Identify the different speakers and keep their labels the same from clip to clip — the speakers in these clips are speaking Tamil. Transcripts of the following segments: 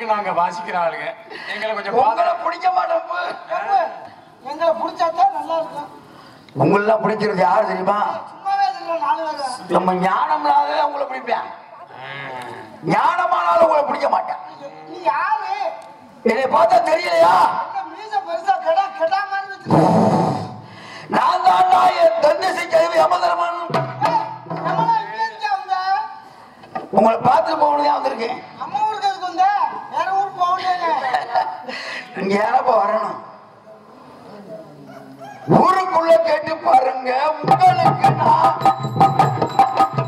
Speaker 1: அளவுக்கு நாங்க வாசிக்கிற ஆளுங்க எங்களை கொஞ்சம்
Speaker 2: உங்களை
Speaker 1: பாத்து-
Speaker 2: பிடிக்க மாட்டோம்
Speaker 3: ஏப்பு, எங்களை பிடிச்சாதான் நல்லா இருக்கும்
Speaker 2: உங்களெல்லாம் பிடிக்கிறது யாரு தெரியுமா
Speaker 3: சும்மாவே இல்லை நாலு பேர்
Speaker 2: நம்ம ஞானம்னாலே உங்களை பிடிப்பேன் ஞானமானாலும் உங்களை பிடிக்க மாட்டேன்
Speaker 3: நீ யாரு
Speaker 2: என்னை பார்த்தா தெரியலையா
Speaker 3: என்ன மீச பெருசா கெடா கெடா மாதிரி வச்சிருக்க?
Speaker 2: நான் தான் என் தன்னிசை கல்வி அமதரமன்
Speaker 3: ஏய், நம்மளா இங்க இருக்கியா வந்த?
Speaker 2: உங்களை பார்த்து போகணும் வந்திருக்கேன்
Speaker 3: நம்ம ஊருக்கு எதுக்கு வந்த? வேற ஊருக்கு போக வேண்டியது.
Speaker 2: இங்க யாரப்ப வரணும் ஊருக்குள்ள கேட்டு பாருங்க உங்களுக்கு நான்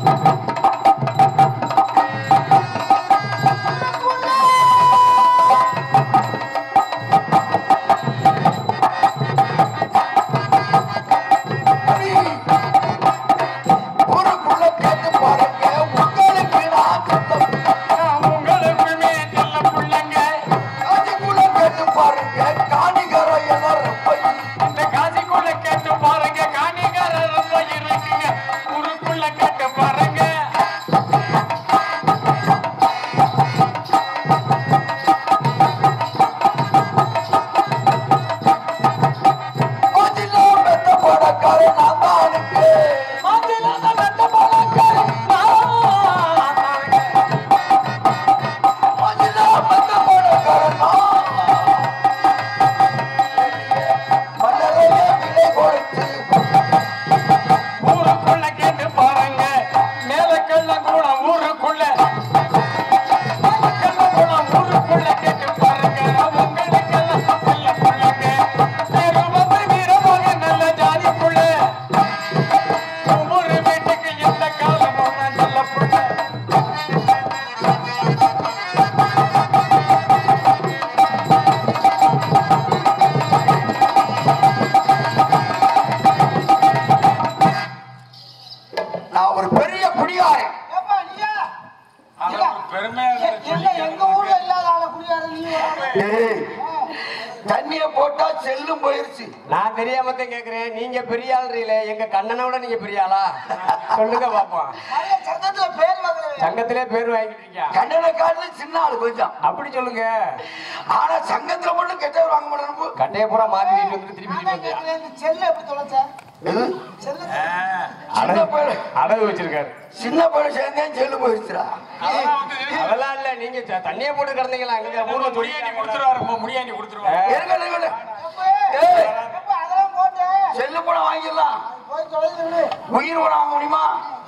Speaker 2: ஊருக்குள்ள கேட்டு பாருங்க உங்களுக்கு நான் சொந்தம்.
Speaker 1: உங்களுக்குமே செல்ல புள்ளைங்க
Speaker 2: காஞ்சிக்குள்ள கேட்டு பாருங்க காணிகர என ரொம்ப
Speaker 1: இந்த காசிக்குள்ள கேட்டு பாருங்க காணிகாரர் ரொம்ப இருக்குங்க ஊருக்குள்ள கேட்டு பாருங்க
Speaker 2: மதிலோ மெத்த படக்கார நான் தான் அனுப்பு மதிலாத மெத்த படக்கார மதிலோ மெத்த படக்கார மன்னரைய விலை கொடுத்து
Speaker 1: ஊருக்குள்ள கேட்டு பாருங்க மேலக்கல்ல கூட ஊருக்குள்ள மேலக்கல்ல கூட ஊருக்குள்ள கேட்டு பாருங்க உங்களுக்கெல்லாம் செல்ல புள்ளைங்க பெருமதி வீரமாக நல்ல ஜாதி புள்ள ஒவ்வொரு வீட்டுக்கு எந்த காலமும் நல்ல புள்ள
Speaker 2: நான் ஒரு பெரிய குடியாரன்
Speaker 3: ஏப்பா, நீயா?
Speaker 1: அதெல்லாம் பெருமையா
Speaker 3: எ- எங்க எங்க ஊர்ல இல்லாத ஆளை குடியார நீ வராம?
Speaker 2: ஏய், தண்ணிய போட்டா செல்லும் போயிருச்சு
Speaker 4: நான் தெரியாம தான் கேக்குறேன் நீங்க பெரிய ஆள்றீங்களே எங்க கண்ணனை விட நீங்க பெரிய ஆளா சொல்லுங்க பாப்போம்
Speaker 3: நிறைய சங்கத்துல பேர் வாங்குறவன்.
Speaker 4: சங்கத்திலே பேர் வாங்கிட்டு இருக்கீங்க
Speaker 2: கண்டன காட்டுல சின்ன ஆளு கொஞ்சம்
Speaker 4: அப்படி சொல்லுங்க
Speaker 2: ஆனா சங்கத்துல மட்டும் கெட்டவர் வாங்க மாட்டேன்
Speaker 4: கட்டைய பூரா மாத்திட்டு வந்து திருப்பி
Speaker 3: நான்
Speaker 4: திருப்பி
Speaker 3: தான்
Speaker 4: வந்தியா
Speaker 3: கேட்கிறேன், இந்த செல்லை எப்படி தொலைச்ச? செல்லு
Speaker 2: சின்ன பையன்
Speaker 4: அடகு வச்சிருக்காரு
Speaker 2: சின்ன பையன் சேர்ந்தேன் செல்லு போயிருச்சுடா
Speaker 1: அதெல்லாம் வந்து
Speaker 4: அதெல்லாம் இல்ல நீங்க த- தண்ணியை போட்டு கிடந்தீங்களா அங்க ஊர்ல
Speaker 1: முடியாண்டி
Speaker 4: சொல்லி
Speaker 1: கொடுத்துருவாரு முடியாண்டி கொடுத்துருவாரு
Speaker 2: இருங்க, இருங்க.
Speaker 3: ஏப்பா,
Speaker 2: ஏய்,
Speaker 3: ஏப்பா, அதெல்லாம் போட்டு
Speaker 2: செல்லு பணம் வாங்கிடலாம்
Speaker 3: போய் தொலைச்சு விடு.
Speaker 2: உயிர் பணம் வாங்க முடியுமா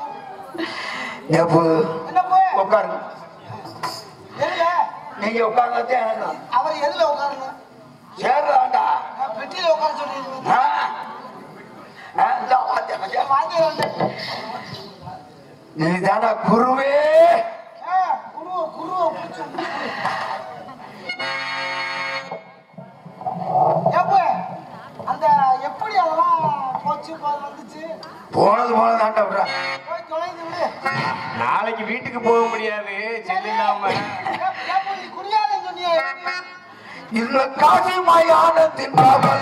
Speaker 2: எப்போ
Speaker 3: என்ன போய்
Speaker 2: உட்காருங்க
Speaker 3: எதுல
Speaker 2: நீங்க உட்கார்ந்ததே எனக்கு
Speaker 3: அவர் எதுல உட்காரணும்
Speaker 2: சேர்றாண்டா
Speaker 3: நான் பெட்டியில உட்கார சொல்லிடுவேன்
Speaker 2: ஆ? ஆ, இந்தா வாத்தியா, வாத்தியா.
Speaker 3: வாங்கிடுறேன்
Speaker 2: நீ தாண்டா குருவே
Speaker 3: குருவ குருவ பிடிச்சு ஏப்பா, அந்த எப்படி அதெல்லாம் போச்சு போ- வந்துச்சு
Speaker 2: போனது போனது தாண்டா விட்றா
Speaker 3: போய் தொலைந்து விடு
Speaker 4: நாளைக்கு வீட்டுக்கு போக முடியாது செல்லு இல்லாம
Speaker 3: ஏப்பா, ஏப்பா, நீ குடியாதுன்னு சொன்னியே எப்படி?
Speaker 2: இந்த காசி மயானத்தின் காவல்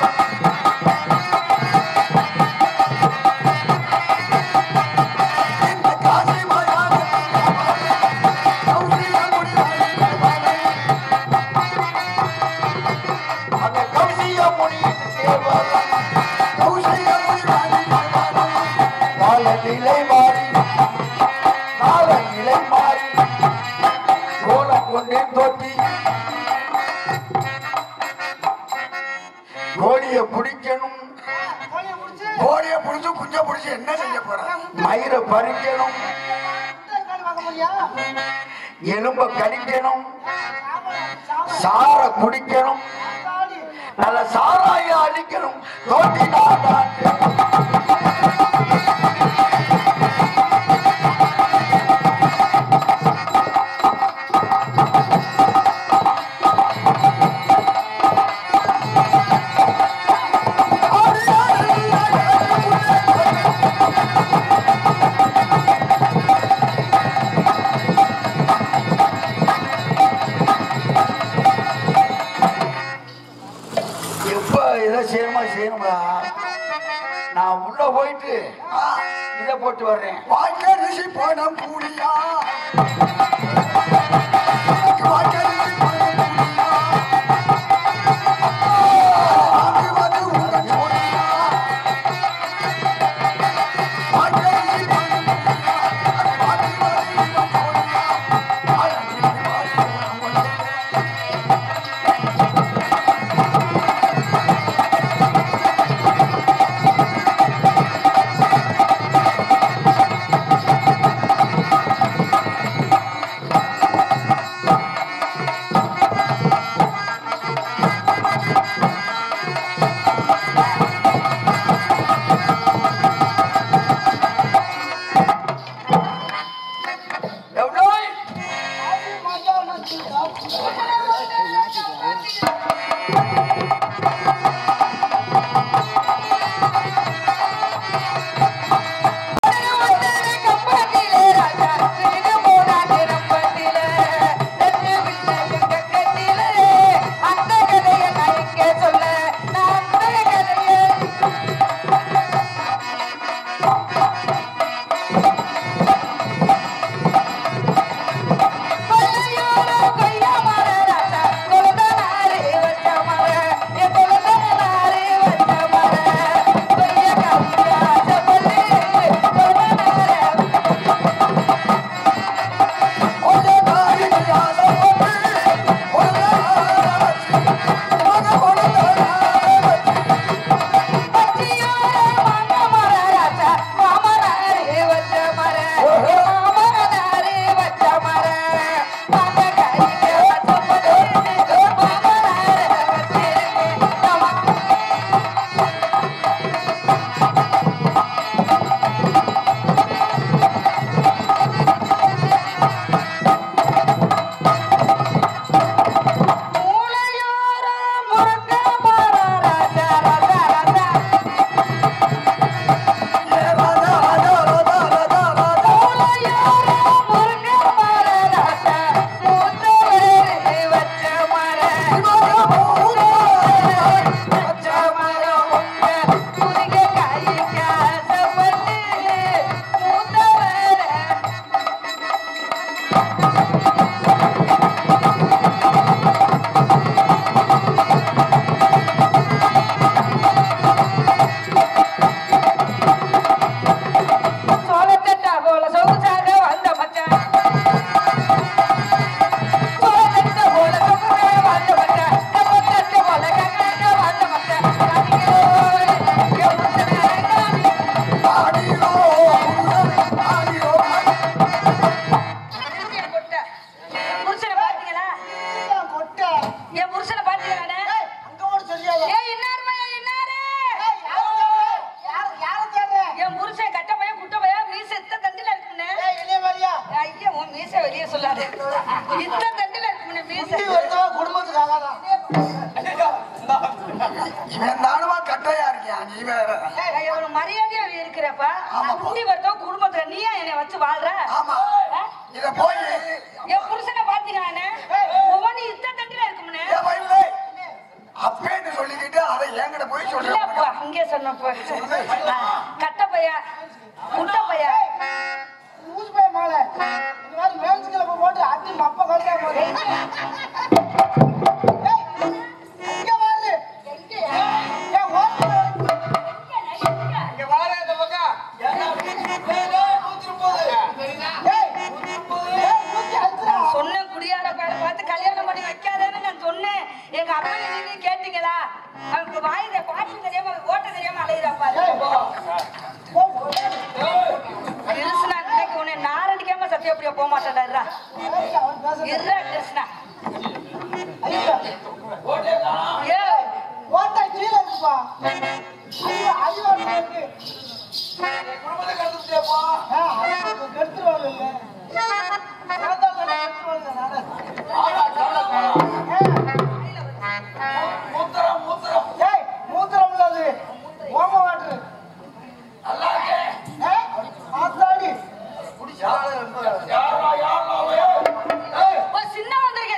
Speaker 2: இந்த காசி மயானத்தின் காவல் கௌசிக முனிவரின் காவல். அந்த கௌசிக முனியின் சேவல் கௌசிக முனிவரின் காவல். கால நிலை மாறி கால நிலை மாறி கோலம் கொண்டே தோற்றி கோழிய பிடிக்கணும்
Speaker 3: கோழியை பிடிச்சு,
Speaker 2: கோழிய பிடிச்சு குஞ்ச பிடிச்சு என்ன செய்ய போற மயிரை பறிக்கணும்
Speaker 3: முட்டை கால் வாங்க முடியா?
Speaker 2: எலும்ப கடிக்கணும்
Speaker 3: சாவ- சாவ-
Speaker 2: சார குடிக்கணும்
Speaker 3: சாவடி.
Speaker 2: நல்ல சாராய அடிக்கணும் தோட்டி நாட்டாண்டு எப்ப இதை செய்யணுமா செய்யணுமா நான் உள்ள போயிட்டு இதை போட்டு வர்றேன் வாழ்க்கை ரிஷி பணம் கூடியா வாழ்க்கை ரிஷி பணம்
Speaker 5: சோளத்தட்டா போல சொகுசாக வந்த மச்சான் சோளத்தட்டா போல சொகுசாக வந்த மச்சான் கப்பத்தட்டு போல ககனாக வந்த மச்சான் கனியோ என் புருஷனை கொட்ட. புருஷனை பாத்தீங்களா
Speaker 3: ஏன் கொட்டை?
Speaker 5: என் புருஷனை பாத்தீங்களாண்ணே
Speaker 3: ஏய், அங்க ஓடு தெரியாத.
Speaker 5: ஏய் இன்னாருமா இன்னாரு
Speaker 3: ஏய், யாரை தேடுற? யாரை- யாரை தேடுற?
Speaker 5: என் புருஷன் கட்ட பையன் குட்ட பையன் மீச இத்த தண்டில இருக்கும்னே
Speaker 3: ஏய், இளைய மாதிரியா?
Speaker 5: ஐயா உன் மீச வெளியே சொல்லாது இத்த தண்டில இருக்கும்னே மீச
Speaker 3: குட்டி ஒருத்தவன் குடும்பத்துக்கு ஆகாதான்.
Speaker 2: இவன் தானுமா கட்டையா இருக்கியா நீ வேற
Speaker 5: ஐயா, ஒரு மரியாதையா இருக்கிறப்பா குண்டி வரட்டும் குடும்பத்துல நீயா என்னை வச்சு வாழ்ற
Speaker 2: ஆமா
Speaker 5: ஆ?
Speaker 2: இத போய்
Speaker 5: என் புருஷனை பாத்தீங்களாண்ணே ஒவ்வொன்னு இத்த தண்டில இருக்கும்னே
Speaker 2: ஏன் பயமில்லை? அப்பேன்னு சொல்லிக்கிட்டு அதை என்கிட்ட போய்
Speaker 5: இல்லப்பா
Speaker 2: சொல்றேன்
Speaker 5: அங்கே சொன்னப்போ கட்ட பையா குட்ட பையா
Speaker 3: ஊசி போய் மாலை. இந்த மாதிரி மேய்ச்சி கிளம்ப போட்டு அடி மப்ப கழுத்தா போகுது. ஏய், அங்க வாரு. ஏய், ஓட்டு.
Speaker 4: இங்க வாழ இந்த பக்கம்
Speaker 3: ஏய், ஏய், ஊசி அழுத்துறா.
Speaker 5: சொன்னேன் குடியார பேரை பார்த்து கல்யாணம் பண்ணி வைக்காதேன்னு நான் சொன்னேன் எங்க அப்பா நீங்க கேட்டீங்களா அவனுக்கு வாயில பாட்டு தெரியாம ஓட்ட தெரியாம அலையிறாப்பா
Speaker 3: போ, போ.
Speaker 5: கிருஷ்ணா இன்னைக்கு உன்னை நாரடிக்காம சத்தியம் அப்படியே போக மாட்டேன்டா
Speaker 3: ஏய், அவன் பேசுறது.
Speaker 5: இருடா கிருஷ்ணா
Speaker 3: ஐயோ.
Speaker 5: ஏ
Speaker 3: ஓட்டை கீழே இருக்குப்பா. ஐயோ, அடிவாரம் இருக்கு. ஆ, அது கெடுத்துருவாங்க இல்ல. நான் தான் சொன்னேன், கெடுத்துருவாங்க நானு. ஏய், ஏய், மூத்திரம் இல்ல அது. ஓம வாட்டரு. ஏய், ஆத்தாடி.
Speaker 5: ஒரு சின்ன வந்திருக்க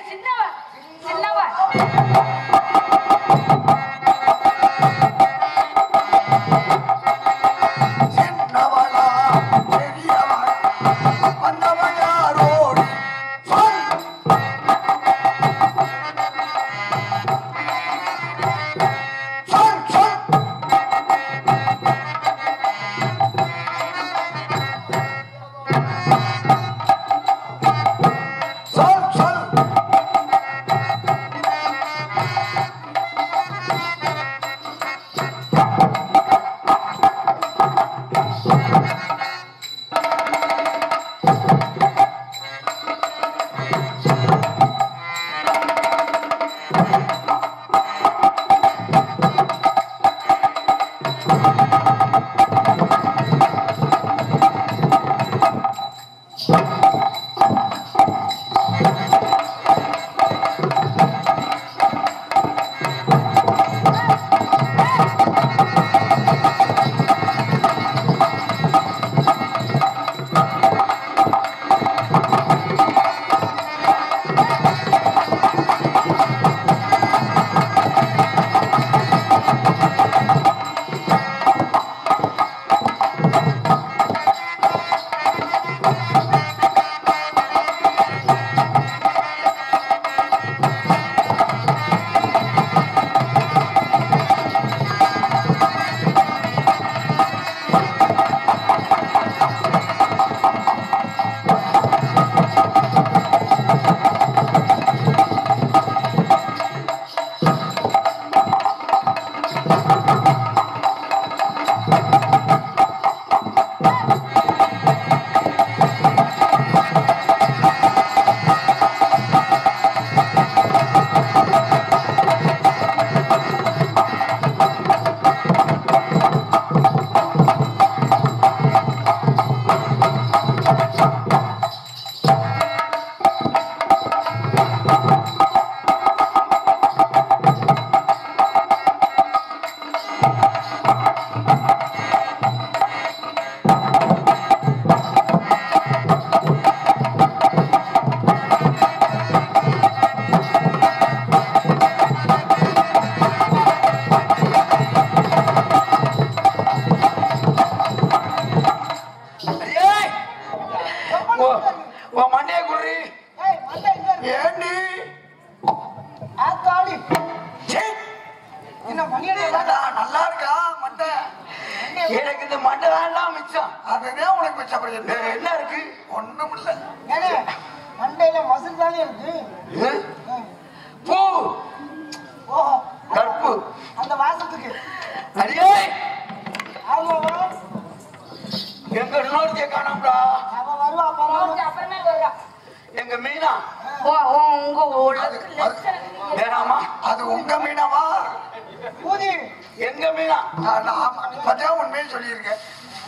Speaker 3: போட்டு
Speaker 2: சே,
Speaker 3: என்ன மணியடி
Speaker 2: ஏடா, நல்லா இருக்கா மண்டை எனக்கு இந்த மண்டை தான் மிச்சம் அதுதான் உனக்கு மிச்சம் அப்புறம் வேற என்ன இருக்கு ஒண்ணும் இல்ல
Speaker 3: ஏனே மண்டையில மசில் தானே இருக்கு
Speaker 2: இது
Speaker 3: ம்.
Speaker 2: பூ
Speaker 3: ஓஹோ
Speaker 2: கற்பு
Speaker 3: அந்த வாசத்துக்கு
Speaker 2: அடியே
Speaker 3: ஆமாவா
Speaker 2: எங்க இன்னொருத்திய காணோம்டா
Speaker 3: அவ வருவா பரவாயில்ல
Speaker 5: அப்புறமே வருவா
Speaker 2: எங்க மீனா
Speaker 5: ஓ ஓ, உங்க உலகத்துக்கு
Speaker 2: அது-
Speaker 5: லட்சணம்
Speaker 2: வேணாமா அது உங்க மீனாவா
Speaker 3: பூதி
Speaker 2: எங்க மீனா ஆமா பத்தியா உண்மையை சொல்லியிருக்கேன்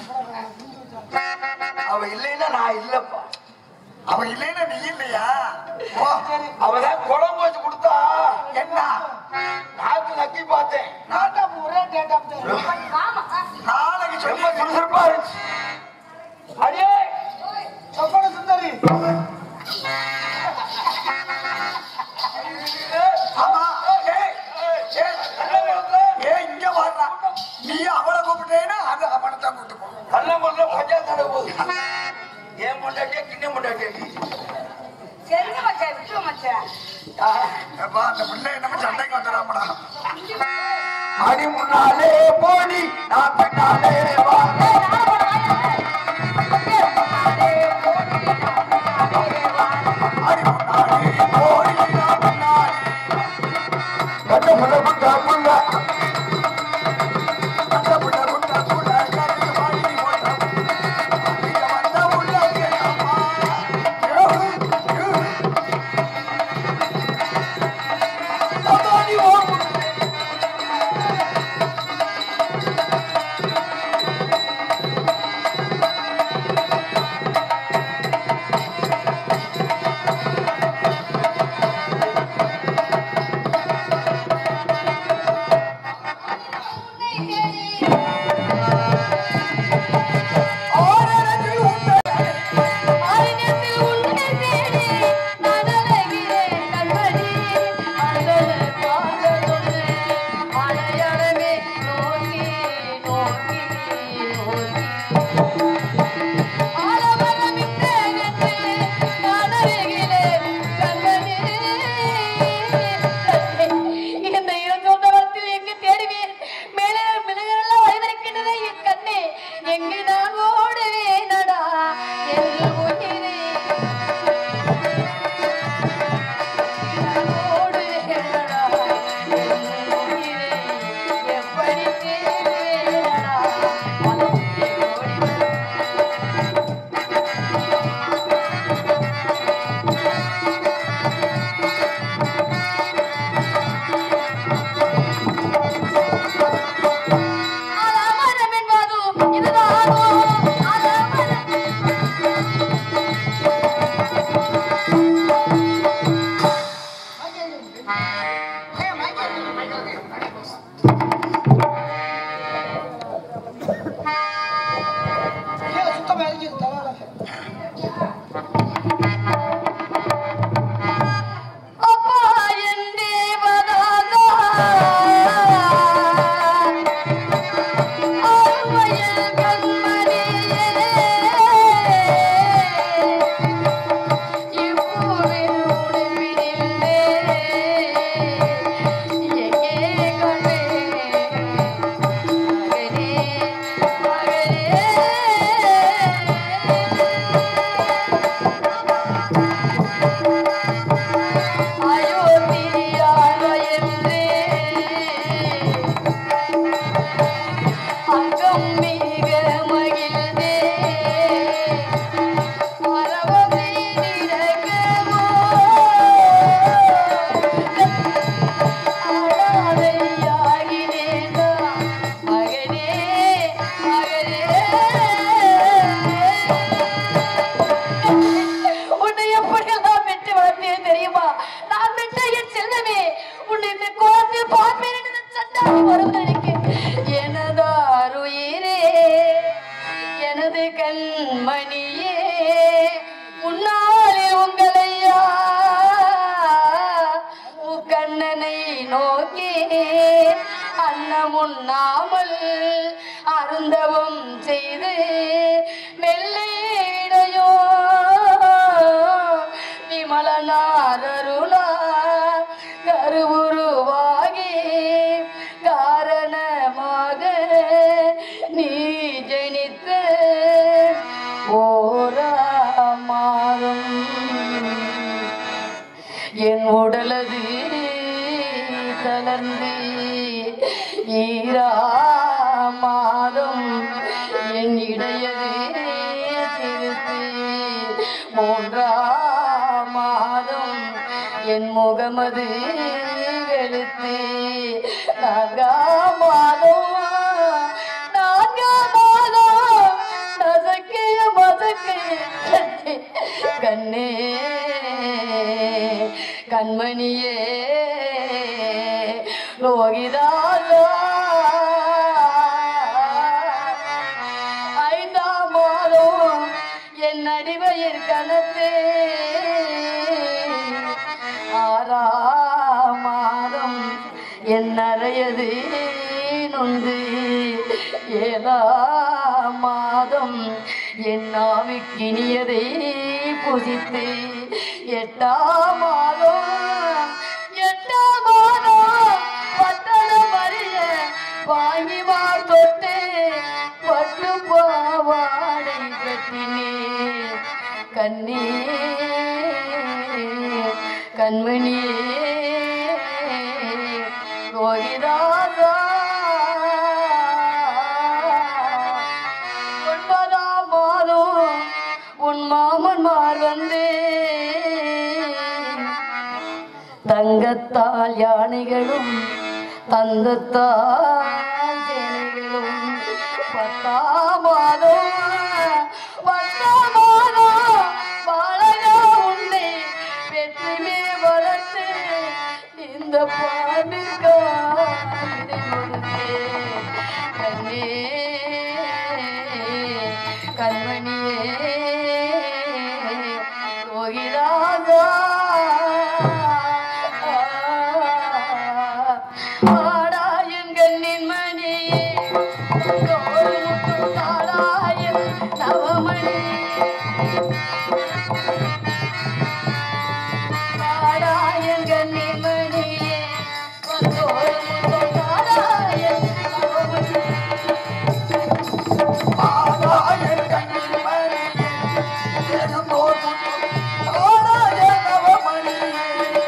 Speaker 2: அவ இல்லைன்னா நான் இல்லப்பா அவ இல்லைன்னா நீ இல்லையா ஓ, அவதான் குழம்பு வச்சு கொடுத்தா என்ன நாக்கு நக்கி பார்த்தேன்
Speaker 3: டேட்டா ஒரே டேட்டா தான்
Speaker 5: ஆமா
Speaker 2: நாளைக்கு ரொம்ப சுறுசுறுப்பா இருந்துச்சு அடியே
Speaker 3: சொப்பன சுந்தரி
Speaker 2: ஆமா ஏய், ஏய், ஏய், இங்க வாடா. நீ அவளை கூப்பிட்டேன்னா அது அவனை தான் கூப்பிட்டு போ நல்ல முறையில பஞ்சாயத்து போகுது ஏன் பொண்டாட்டியா கிண்ண பொண்டாட்டியா
Speaker 5: சரிங்க மச்சான் விட்டுரு மச்சான்
Speaker 2: அப்பா, அந்த பிள்ளை நம்ம சண்டைக்கு வந்துடாமடா அடி முன்னாலே போடி நான் பின்னாலே வா அடி முன்னாலே போடி நான் பின்னாலே கட்ட புள்ள புட்ட புள்ள கட்ட புள்ள புட்ட புள்ள கட்டி மாடி போட்ட இங்க வந்த உள்ள அம்மா யூ யூ அதானி ஓ ஆரரத்தில் உண்டை
Speaker 5: ஆயிரத்தில் உன்னை தேடி நான் அலைகிறேன் கண்மணி அந்தல பாதலொன்று அடையாளமே நோக்கி நோக்கி நோக்கி ஆலமரமிட்ட கண்டு நான் அருகிலேன் கண்மணி இந்த இருந்தோண்ட வரத்தில் எங்கு தேடுவேன் மேலே மிளகரெல்லாம் வழிவருக்கின்றதே என் கண்ணே எங்கு நான் ஓடுவேனடா என் உயிரே ஓடுவேனடா என் உயிரே எப்படி தேடுவேனடா மனசே ஓடி வரும் அலமரம் என்பது இதுதானோ அலமரம்
Speaker 3: சுத்தமா இருக்குது தலை
Speaker 5: அப்பா என் தேவதாதா அருமையில் கண்மணியே இப்பூவின் உடுப்பினிலே எங்கே கண்டே மகனே மகனே அயோத்தியாக என்றே அங்கம் மிக மகிழ்ந்தே பரவமே நிறகமோ அழகையாகினேன் மகனே மகனே உன்னை எப்படியெல்லாம் பெற்று வளர்த்தேன் தெரியுமா நான் பெற்ற என் செல்லமே உன்னை இந்த கோலத்தில் பார்ப்பேன் என்று சண்டாடி வருவதற்கு எனதாருயிரே எனது கண்மணியே உன்னாலே உங்களையா கண்ணனை நோக்கி அன்னம் உண்ணாமல் அருந்தவம் செய்து மெல்லேடையோ விமலனாரருளா கருவுரு தளர்ந்து ஈரா மாதம் என் இடையது சிரித்து மூன்றாம் மாதம் என் முகமது வெளுத்து நான்காம் மாதம் நான்காம் மாதம் நசக்கிய மசக்கிய கண்ணே கண்மணியே லோகிதாசா ஐந்தாம் மாதம் என் அடிவயிர் கணத்தே ஆறாம் மாதம் என் அறையது நொந்து ஏழாம் மாதம் என் ஆவிக்கினியதை புசித்து எட்டாம் மாதம் எட்டாம் மாதம் பத்தனம் அறிய வாங்கிவார் தொட்டு பட்டு பாவாடை கட்டினே கண்ணே கண்மணியே கோகிதாசா ஒன்பதாம் மாதம் உன் மாமன்மார் வந்தே தங்கத்தால் யானைகளும் தந்தத்தால் சேனைகளும் பத்தாம் மாதம் பத்தாம் மாதம் பாலகா உன்னை பெற்றுமே வளர்த்து இந்த பாண்டுக்கா கண்ணே கண்மணியே ரோகிராஜா ஆடாயன் கண்ணின் மணியே தாடாயன் நவமணி தாடாயன் கண்ணின் மணியே வந்தோடு முத்தம் தாடாயன் நவமணி
Speaker 2: ஆராயன் கண்ணின் மணியே, எழுந்தோர் முன்னும் ஆராய நவமணியே.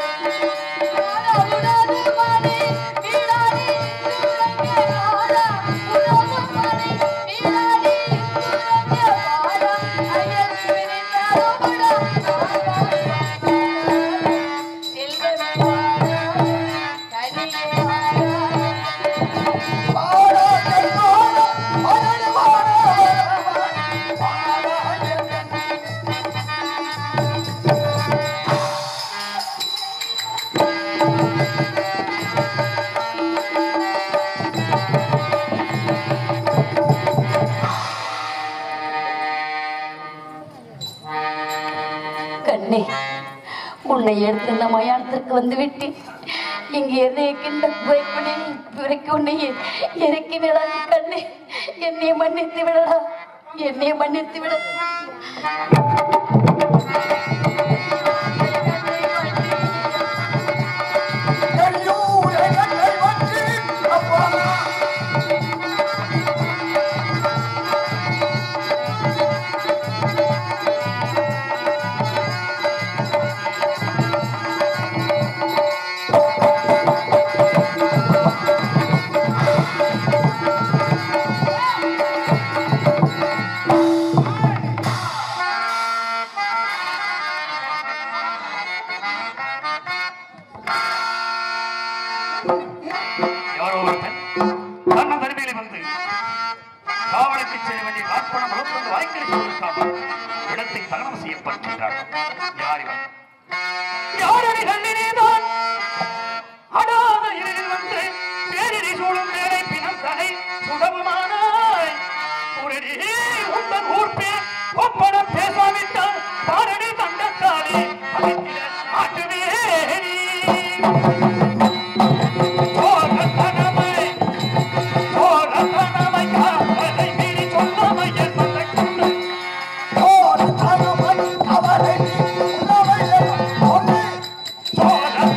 Speaker 2: ஆராயன் வாழ, அரண் வாழ, ஆராயன் கண்ணின்
Speaker 5: கண்ணே உன்னை எடுத்து இந்த மயானத்திற்கு வந்து விட்டு இங்கு என்னை கிண்ட குறைப்படில் பிறக்கு உன்னை இறக்கி விடாது கண்ணே என்னை மன்னித்து விடடா என்னை மன்னித்து விட
Speaker 2: கையூரை கண்ணை வச்சு அப்பா
Speaker 1: யாரோ ஒருத்தன் தன்னம் தனிமையில வந்து காவலுக்கு செய்ய வேண்டிய காற்பணம் வளர்ந்து வாய்க்கலை சொல்லிருக்காமல் இடத்தை தகனம் செய்யப்பட்டிருக்கிறார் யார் இவன் யாரடி கண்ணினேதான் அடாத இரவில் வந்து பேரிடி சூழும் வேலை பிணம் தலை சுடவுமானாய் உடனே உந்தன் ஊர்ப்பே ஒப்படம் பேசாவிட்டால் பாரடி தண்டத்தாலே பகைத்திட ஆட்டுவேனே சோழத்தனமை சோழத்தனமை காவலை மீறி சொல்லாமை என்பதை கொண்டு
Speaker 2: ஓர் தனமன் அவரை உள்ளவையை கொண்டு
Speaker 1: சோழத்தனமை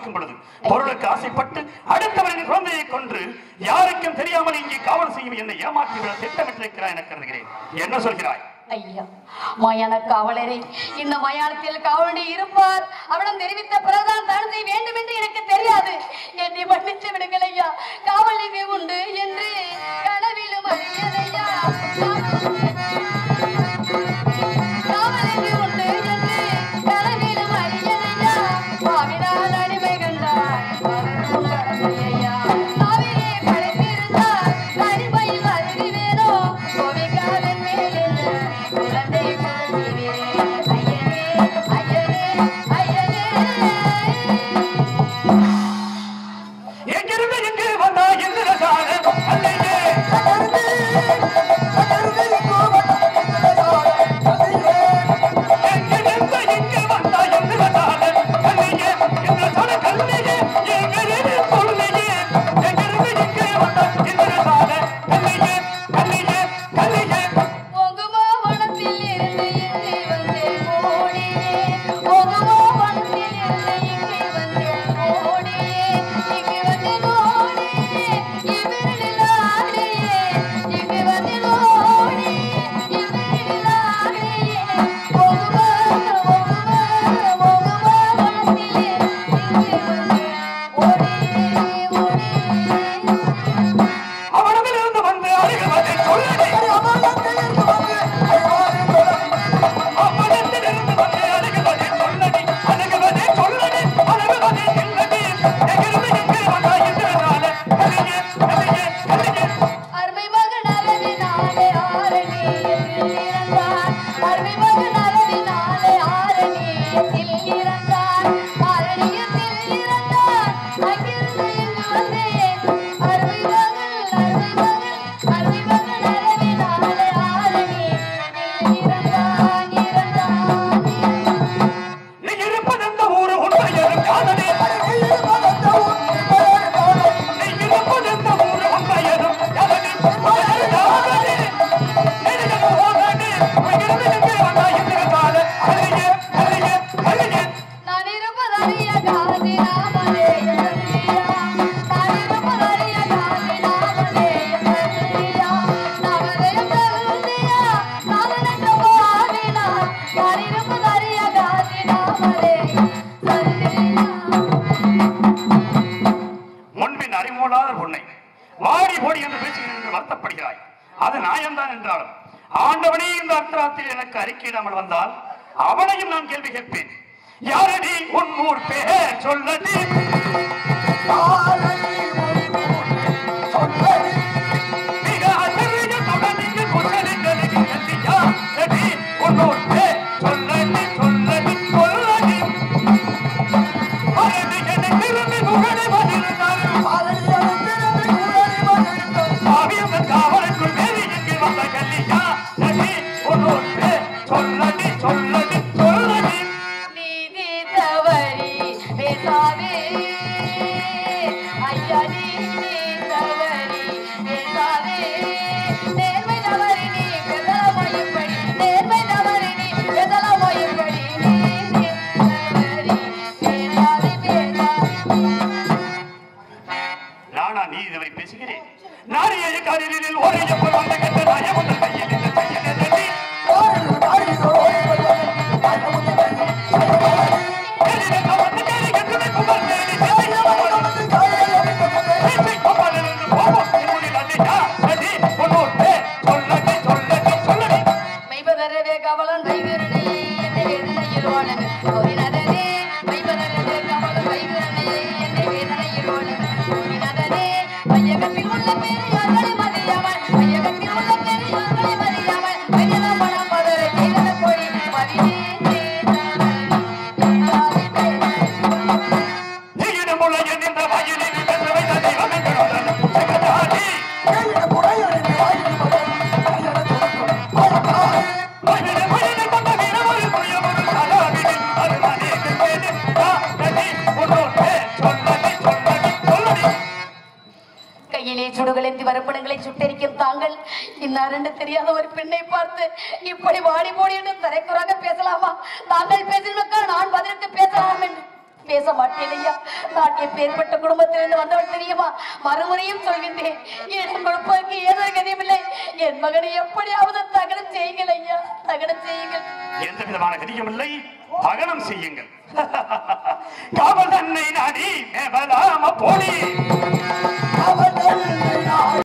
Speaker 6: பார்க்கும் பொழுது பொருளுக்கு ஆசைப்பட்டு அடுத்தவரின் குழந்தையை கொன்று யாருக்கும் தெரியாமல் இங்கே காவல் செய்யும் என்னை ஏமாற்றிவிட திட்டமிட்டிருக்கிறாய் என கருதுகிறேன் என்ன சொல்கிறாய்
Speaker 5: ஐயா மயான காவலரே இந்த மயானத்தில் காவலனை இருப்பார் அவனிடம் தெரிவித்த பிறகுதான் தடுத்தை வேண்டும் என்று எனக்கு தெரியாது என்னை மன்னித்து விடுங்கள் ஐயா காவல் இங்கே உண்டு என்று கனவிலும் அறியதையா காவல் இங்கே உண்டு என்று கனவிலும் அறியதையா பாவினால் அடிமை கண்டார் அவரும் கடமையா காவிரி படைத்திருந்தார் அடிமையில் அருகினேனோ கோவிக்காவின் மேலிருந்து குழந்தை கருதினேன் ஐயனே ஐயனே ஐயனே
Speaker 6: எங்கிருந்து எங்கு வந்தா எந்திர சாலை அல்லையே எங்கிருந்து எங்கு வந்தா எந்திர சாலை அல்லையே எந்திர சாலை கல்லையே எங்கிருந்து சொல்லையே எங்கிருந்து எங்கு வந்தா எந்திர சாலை அல்லையே அல்லையே அல்லையே
Speaker 5: ஓங்குமோ வனத்தில் இருந்து இங்கே வந்தேன் ஓடியே ஓங்குமோ வனத்தில் இருந்து இங்கே வந்தேன் ஓடியே இங்கே வந்தேன் ஓடியே இவரில் ஆடியே இங்கே வந்தேன் ஓடியே இவரில் ஆடியே ஓங்குமோ ஓங்குமோ ஓங்குமோ வனத்தில் இங்கே வந்தேன் ஓடியே ஓடியே
Speaker 6: அவனதிலிருந்து வந்து அருகுவதை சொல்லடி அவனத்திலிருந்து வந்து அருகுவதை சொல்லடி அருகுவதை சொல்லடி அருகுவதை இல்லடி எங்கிருந்து எங்கே வந்தா எந்திரனால கலியே கலியே கலியே
Speaker 5: அருமை மகன் அளவினாலே ஆரணியத்தில் இறந்தான் அருமை மகன் அளவினாலே ஆரணியத்தில் இறந்தான் ஆரணியத்தில் இறந்தான் அங்கிருந்து இங்கு வந்தேன் அருமை மகன் அருமை மகன் அருமை மகன் அளவினாலே ஆரணியத்தில் இறந்தான் இறந்தான்
Speaker 6: நீ இருப்பது எந்த ஊரு உண்மையரும் காதலே நீ இருப்பது எந்த ஊரு உண்மையரும் காதலே காதலே நெருங்கி போகாதே எங்கிருந்து எங்கே வந்தா எந்திரனால கலியே கலியே கலியே
Speaker 5: நான் இருப்பதறிய காதி நாமதே எதிரியா நான் இருப்பதறிய காதி நாமதே எதிரியா நாமதே எதிரியா நாமனட்ட போதினா நான் இருப்பதறிய காதி நாமதே எதிரியா
Speaker 6: முன்பின் அறிமூலாத உன்னை வாடி போடி என்று பேசுகிறேன் என்று வருத்தப்படுகிறாய் அது நியாயம்தான் என்றாலும் ஆண்டவனே இந்த அர்த்தராத்தில் எனக்கு அறிக்கையிடாமல் வந்தால் அவனையும் நான் கேள்வி கேட்பேன் யாரடி உன் ஊர் பேர் சொல்லடி மிக அசரிய தொடர்ந்து குசலிங்களுக்கு கல்வி யாரடி உன் ஊர் பேர் சொல்லடி சொல்லடி சொல்லடி அரணி என திரும்பி முகடி வந்திருந்தாலும் ஆவியங்கள் காவலுக்குள் மேறி இங்கு வந்த கல்லியா நடி உன்னோடு சொல்லடி சொல்லடி சொல்லடி
Speaker 5: நீதி தவறி பேசாதே ஐயா நீதி தவறி பேசாதே நேர்மை தவறி நீ பெதலமாயும்படி நேர்மை தவறி நீ பெதலமாயும்படி நீதி தவறி பேசாதே பேசாதே
Speaker 6: நானா நீ இதுவரை பேசுகிறேன் நாரிய காலிலில் ஒரு எப்பல் வந்த கெட்ட நாயமுதல் கையில் இந்த கையில் நடி எதிரே கவர்ந்து கேலி கெட்டுமை புகழ் தேடி பேசி கொப்பாலிலிருந்து போவோம் என்னுடைய நதியா நடி உன்னோடு சொல்லடி சொல்லடி சொல்லடி
Speaker 5: மெய்பதரவே கவலன் வைகுரனே என்னை வேதனையில் வாழவே கோரினதனே மெய்பதரவே கவலன் வைகுரனே என்னை வேதனையில் வாழவே கோரினதனே வையகத்தில் உள்ள பெரியோர்களை மதியாமல் வையகத்தில் உள்ள பெரியோர்களை மதியாமல் வையத மனம் பதரை கைதல கொடி மதியே
Speaker 6: நீயிடம் உள்ள என் வயலில் பெற்றவை நதி அமைகளுடன் செகதாடி வயலில் வயலில் கொண்ட வீரமொழி புயமொரு கலாவிடி அருமணி கேடு நடி உன்னோடு சொல்லடி சொல்லடி சொல்லடி
Speaker 5: கையிலே சுடுகளேந்தி வரப்படங்களை சுட்டெரிக்கும் தாங்கள் இன்னாரென்று தெரியாத ஒரு பெண்ணை பார்த்து இப்படி வாடி போடி என்று தரைக்குறாக பேசலாமா தாங்கள் பேசுகிறதுக்காக நான் பதிலுக்கு பேசலாம் என்று பேச மாட்டேன் ஐயா நான் எப்பேற்பட்ட குடும்பத்திலிருந்து வந்தவள் தெரியுமா மறுமுறையும் சொல்கின்றேன் இடம் கொடுப்பதற்கு ஏதோ கதியமில்லை என் மகனை எப்படியாவது தகனம் செய்யுங்கள் ஐயா தகனம் செய்யுங்கள்
Speaker 6: எந்த விதமான கதியும் இல்லை பகனம் செய்யுங்கள் காவல் தன்னை நாடி மேவலாம போலி
Speaker 2: அவன்